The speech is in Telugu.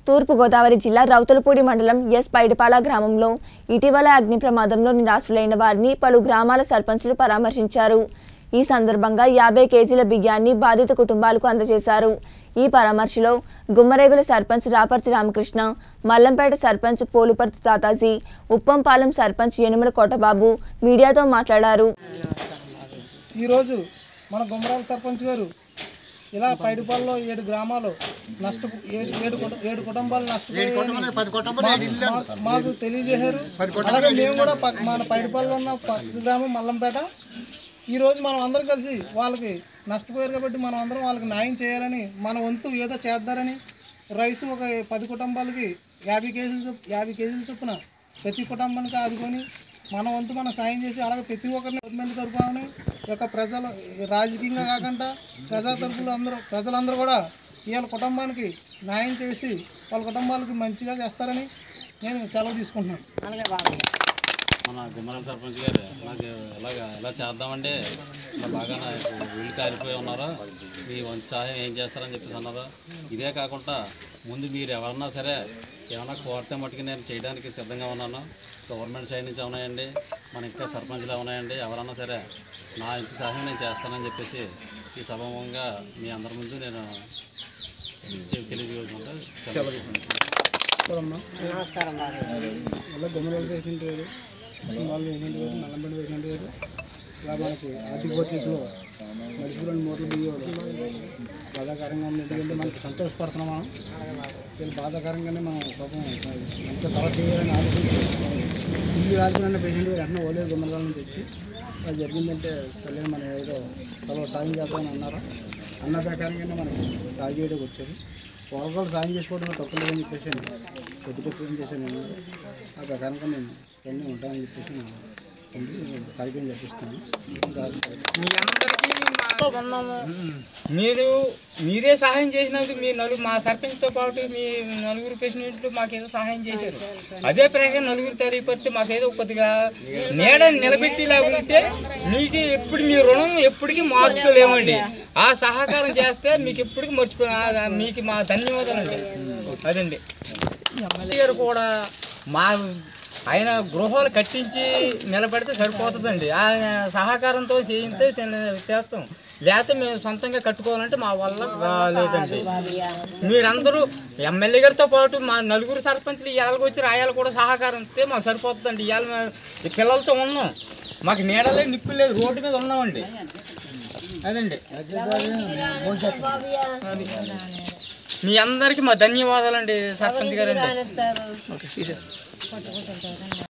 తూర్పుగోదావరి జిల్లా రౌతులపూడి మండలం ఎస్ పైడిపాల గ్రామంలో ఇటీవల అగ్ని ప్రమాదంలో నిరాశులైన వారిని పలు గ్రామాల సర్పంచులు పరామర్శించారు ఈ సందర్భంగా యాభై కేజీల బియ్యాన్ని బాధిత కుటుంబాలకు అందజేశారు ఈ పరామర్శలో గుమ్మరేగుల సర్పంచ్ రాపర్తి రామకృష్ణ మల్లంపేట సర్పంచ్ పోలుపర్తి తాతాజీ ఉప్పంపాలెం సర్పంచ్ యనుమల కోటబాబు మీడియాతో మాట్లాడారు ఈరోజు మన గుమ్మరాల సర్పంచ్ గారు ఇలా పైడిపాల్లో ఏడు గ్రామాలు నష్ట ఏడు ఏడు కుట- ఏడు కుటుంబాలు నష్టపోయాయని మాకు- మాకు తెలియజేశారు అలాగే మేము కూడా పక్- మన పైడిపాల్లో ఉన్న పక్క గ్రామం మల్లంపేట ఈరోజు మనం అందరం కలిసి వాళ్ళకి నష్టపోయారు కాబట్టి మనం అందరం వాళ్ళకి న్యాయం చేయాలని మన వంతు ఏదో చేద్దారని రైస్ ఒక పది కుటుంబాలకి యాభై కేజీలు చొప్ యాభై కేజీల చొప్పున ప్రతి కుటుంబానికి ఆదుకొని మన వంతు మనం సాయం చేసి అలాగే ప్రతి ఒక్కరిని గవర్నమెంట్ తరఫున ఈ యొక్క ప్రజలు రాజకీయంగా కాకుండా ప్రజా తరపులు అందరూ ప్రజలందరూ కూడా వీళ్ళ కుటుంబానికి న్యాయం చేసి వాళ్ళ కుటుంబాలకి మంచిగా చేస్తారని నేను సెలవు తీసుకుంటున్నాను మన గుమ్మరాల సర్పంచ్ గారు నాకు ఇలాగ ఇలా చేద్దామంటే ఇలా బాగా వీళ్ళు కాలిపోయి ఉన్నారు మీ వంతు సహాయం ఏం చేస్తారని చెప్పేసి అన్నారు ఇదే కాకుండా ముందు మీరు ఎవరన్నా సరే ఏమన్నా కోరితే మట్టుకు నేను చేయడానికి సిద్ధంగా ఉన్నాను గవర్నమెంట్ సైడ్ నుంచి ఉన్నాయండి మన ఇంకా సర్పంచ్లు ఉన్నాయండి ఎవరన్నా సరే నా ఇంటి సహాయం నేను చేస్తానని చెప్పేసి ఈ సభంగా మీ అందరి ముందు నేను చె- తెలియజేసుకుంటా సెలవు ఇలా గుమ్మరాలు పేషెంట్ గారు వాళ్ళు పేషెంట్ గారు నల్లంపల్లి పేషెంట్ గారు ఇలా మనకి ఆర్థిక భద్రతలో మనిషి రెండు మూటలు బియ్యం బాధాకరంగా ఉంది ఎందుకంటే మనకి సంతోషపడుతున్నాం మనం చాలా బాధాకరంగానే మనం పాపం ఎంత తల చేయాలని ఆలోచించి ఇల్లు రాజుకున్న పేషెంట్ గారు వెంటనే ఓలేదు గుమ్మరాల నుంచి వచ్చి అది జరిగిందంటే సరే మనం ఏదో తల సాయం చేద్దామని అన్నారు అన్న ప్రకారంగానే మనకి సాయం చేయడానికి వచ్చారు ఒకరు సాయం చేసుకోవడం తప్పు లేదని చెప్పేసి కొద్దిగా ఫోన్ చేశాను నేను ఆ ప్రకారంగా నేను ఇవన్నీ ఉంటానని చెప్పేసి నేను ఉంది, నేను కార్యక్రమం జరిపిస్తాను ఇంకా మీ అందరికీ మా ఉన్నాము మీరు మీరే సహాయం చేసినందుకు మీ నలుగురు మా సర్పంచ్తో పాటు మీ నలుగురు ప్రెసిడెంట్లు మాకేదో సహాయం చేశారు అదే ప్రకారం నలుగురు తెలియపడితే మాకేదో కొద్దిగా నీడ నిలబెట్టేలా ఉంటే మీకు ఎప్పుడు మీ రుణం ఎప్పటికీ మార్చుకోలేమండి ఆ సహకారం చేస్తే మీకు ఎప్పటికీ మర్చిపో ఆ- మీకు మా ధన్యవాదాలండి అదండి ఎమ్మెల్యే గారు కూడా మా ఆయన గృహాలు కట్టించి నిలబెడితే సరిపోతుందండి ఆయన సహకారంతో చేయితే తిన- చేస్తాం లేకపోతే మేము సొంతంగా కట్టుకోవాలంటే మా వల్ల కాలేదండి మీరందరూ ఎమ్మెల్యే గారితో పాటు మా నలుగురు సర్పంచ్లు ఇవాళకి వచ్చి రాయాలు కూడా సహకారం ఇస్తే మాకు సరిపోతుందండి ఇవాళ మేము ఈ పిల్లలతో ఉన్నాం మాకు నీడలేదు నిప్పు లేదు రోడ్డు మీద ఉన్నామండి అదండి అది. మీ అందరికీ మా ధన్యవాదాలండి సర్పంచ్ గారండి